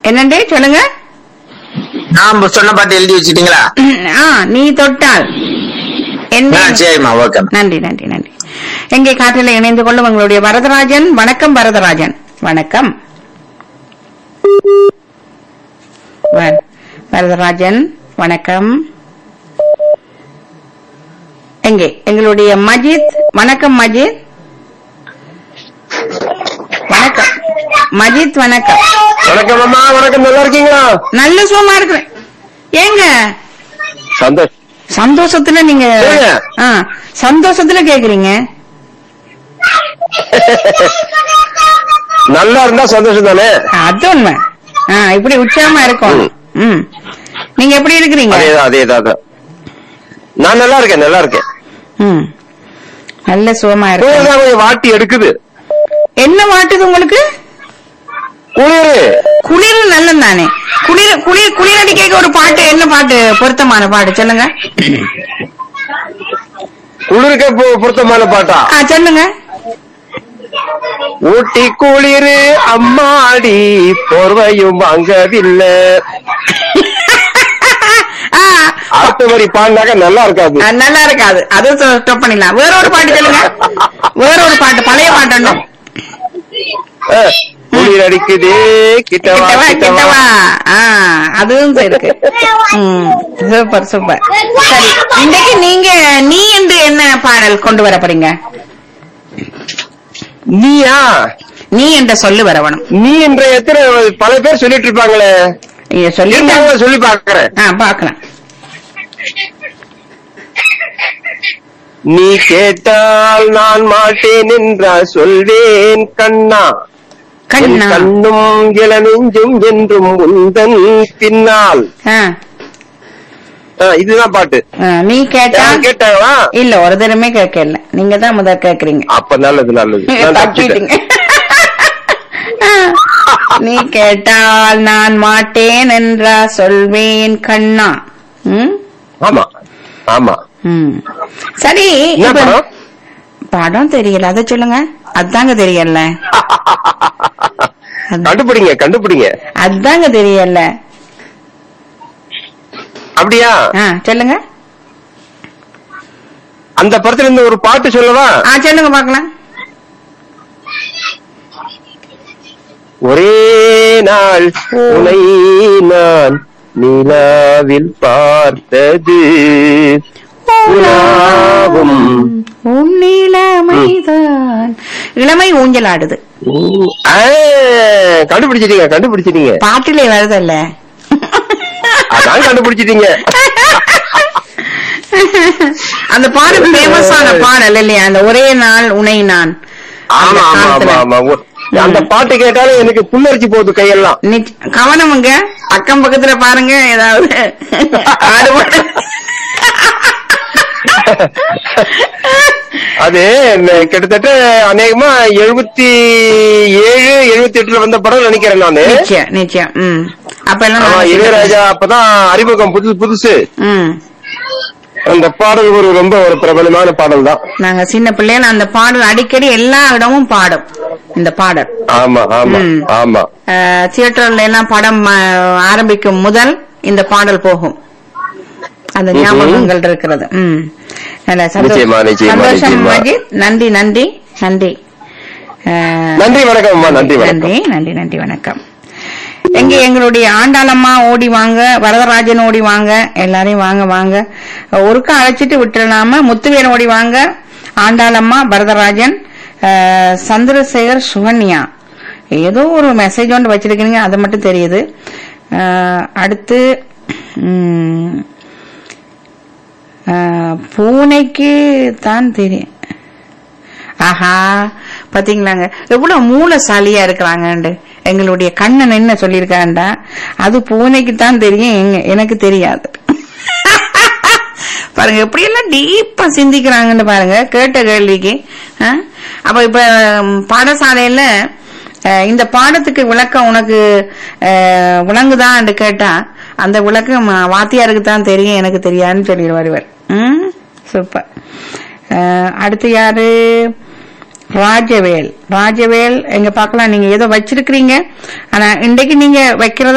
என்னண்டே சொல்லுங்க நான் சொன்ன பாட்டு எழுதி வச்சுட்டீங்களா ஆ நீ தொட்டால் ஆ, என்ன சரிம்மா ஓகே நன்றி நன்றி நன்றி எங்கே காற்றில் இணைந்து கொள்ளும் உங்களுடைய வரதராஜன் வணக்கம் வரதராஜன் வணக்கம் வ- வரதராஜன் வணக்கம் எங்கே எங்களுடைய மஜித் வணக்கம் மஜித் வணக்கம் மஜித் வணக்கம் வணக்கம் அம்மா வணக்கம் நல்லா இருக்கீங்களா நல்ல சுகமா இருக்கிறேன் ஏங்க சந்தோஷ் சந்தோஷத்துல நீங்க சொல்லுங்க. ஆ, சந்தோஷத்துல கேக்குறீங்க நல்லா இருந்தா சந்தோஷம் தானே அது உண்மை ஆ, இப்படி உற்சாகமா இருக்கும் ம் நீங்க எப்படி இருக்கிறீங்க அதேதான் அதேதான் அதான். நான் நல்லா இருக்கேன் நல்லா இருக்கேன் ம் நல்ல சுகமா இருக்கு குளிர் கொஞ்சம் வாட்டி எடுக்குது என்ன வாட்டுது உங்களுக்கு குளிர் குளிர் நல்லது தானே குளிர் குளிர் குளிர் அடிக்க ஒரு பாட்டு என்ன பாட்டு பொருத்தமான பாட்டு சொல்லுங்க குளிருக்கு பொ- பொருத்தமான பாட்டா ஆ சொல்லுங்க ஊட்டி குளிர் அம்மாடி போர்வையும் வாங்கவில்லை ஆ, அடுத்த வரி பாடினாக்க நல்லா இருக்காது ஆ, நல்லா இருக்காது அது ஸ்டாப் பண்ணிடலாம் வேற ஒரு பாட்டு சொல்லுங்க வேற ஒரு பாட்டு பழைய பாட்டு ஒண்ணு. அஹ், குளிர் அடிக்குதே கிட்டவா கிட்டவா கிட்டவா கிட்டவா ஆ அதுவும் இருக்கு ம், சூப்பர் சூப்பர் சரி இன்னைக்கு நீங்க நீ என்று என்ன பாடல் கொண்டு வர போறீங்க நீயா நீ என்ற சொல்லு வரவணும் நீ என்ற எத்தனை பல பேர் சொல்லிட்டு இருப்பாங்களே நீங்க சொல்லி இருந்தாலும் சொல்லி பாக்குறேன் ஆ பாக்கலாம் நீ கேட்டால் நான் மாட்டேன் என்றா சொல்வேன் கண்ணா என் கண்ணா கண்ணும் இளநெஞ்சும் என்றும் உந்தன் பின்னால் ஆ, ஆ, இதுதான் பாட்டு ஆ, நீ கேட்டா யாரும் கேட்டாங்களா இல்ல ஒரு தடமே கேட்கல நீங்க தான் முதல் கேக்குறீங்க அப்ப நல்லது நல்லது நான் தப்பிச்சிட்டேன். தப்பிட்டீங்க நீ கேட்டால் நான் மாட்டேன் என்றா சொல்வேன் கண்ணா ம் ஆமா ஆமா ம். சரி என்ன இப்ப படம் படம் தெரியல அத சொல்லுங்க அதாங்க தெரியல அதான். கண்டுபிடிங்க கண்டுபிடிங்க அதாங்க தெரியல அப்படியா ஆ சொல்லுங்க அந்த படத்துல இருந்து ஒரு பாட்டு சொல்லவா ஆ சொல்லுங்க பாக்கலாம் ஒரே நாள் உனை நான் நிலாவில் பார்த்தது உலாவும் உன் இளமைதான் இளமை ஊஞ்சல் ஆடுது ஆ, கண்டுபிடிச்சிட்டீங்க கண்டுபிடிச்சிட்டீங்க பாட்டிலே வருதல்ல அதான் கண்டுபிடிச்சிட்டீங்க அந்த பாடல் ஃபேமஸான பாடல் இல்லையா அந்த ஒரே நாள் உனை நான் அந்த ஆமா ஆமா ஆமா காலத்துல. ஆமா ஒ- அந்த பாட்டு கேட்டாலும் எனக்கு புல்லரிச்சு போகுது கையெல்லாம் நிச்ச- கவனமுங்க அக்கம் பக்கத்துல பாருங்க ஏதாவது ஆடுபாடு அது ந- கிட்டத்தட்ட அநேகமா எழுபத்தி ஏழு எழுபத்தி எட்டுல வந்த படம் நினைக்கிறேன் நானு நிச்சயம் நிச்சயம் ம் அப்ப எல்லாம் ஆமா நாங்க இளையராஜா அப்பதான் அறிமுகம் புதுசு புதுசு ம் அந்த பாடல் ஒரு ரொம்ப ஒரு பிரபலமான பாடல் தான் நாங்க சின்ன பிள்ளைகள் அந்த பாடல் அடிக்கடி எல்லா இடமும் பாடும் இந்த பாடல் ஆமா ஆமா ம். ஆமா அஹ், தியேட்டர்ல எல்லாம் படம் அஹ், ஆரம்பிக்கும் முதல் இந்த பாடல் போகும் அந்த ம்ஹும். ஞாபகங்கள் இருக்கிறது ம் நல்ல சந்தோஷம். நிச்சயமா, நிச்சயமா, சந்தோஷம் நிச்சயமா. மஜித் நன்றி நன்றி நன்றி அஹ், நன்றி வணக்கம் அம்மா நன்றி வணக்கம் நன்றி நன்றி நன்றி வணக்கம் எங்க எங்களுடைய ஆண்டாளம்மா ஓடி வாங்க வரதராஜன் ஓடி வாங்க எல்லாரையும் வாங்க வாங்க ஒருக்கா அழைச்சிட்டு விட்டுறலாம முத்துவேல் ஓடி வாங்க ஆண்டாளம்மா வரதராஜன் அஹ், சந்திரசேகர் சுகன்யா ஏதோ ஒரு மெசேஜ் ஒன்று வச்சிருக்கீங்க அது மட்டும் தெரியுது அஹ், அடுத்து ம், அஹ், பூனைக்கு தான் தெரியும் ஆஹா பாத்தீங்களாங்க எவ்வளவு மூலசாலியா இருக்கிறாங்கண்டு எங்களுடைய கண்ணன் என்ன சொல்லியிருக்காண்டா அது பூனைக்கு தான் தெரியும் எங்க- எனக்கு தெரியாது பாருங்க எப்படி எல்லாம் டீப்பா சிந்திக்கிறாங்கன்னு பாருங்க கேட்ட கேள்விக்கு ஆ? அப்ப இப்ப ம், பாடசாலையில அஹ், இந்த பாடத்துக்கு விளக்கம் உனக்கு அஹ், விளங்குதான்னு கேட்டா அந்த விளக்கம் அஹ், வாத்தியாருக்கு தான் தெரியும் எனக்கு தெரியாதுன்னு சொல்லிடுவார் இவர் ம் சூப்பர் அஹ், அடுத்து யாரு ராஜவேல் ராஜவேல் எங்க பார்க்கலாம் நீங்க ஏதோ வச்சிருக்கிறீங்க ஆனா இன்றைக்கு நீங்க வைக்கிறதா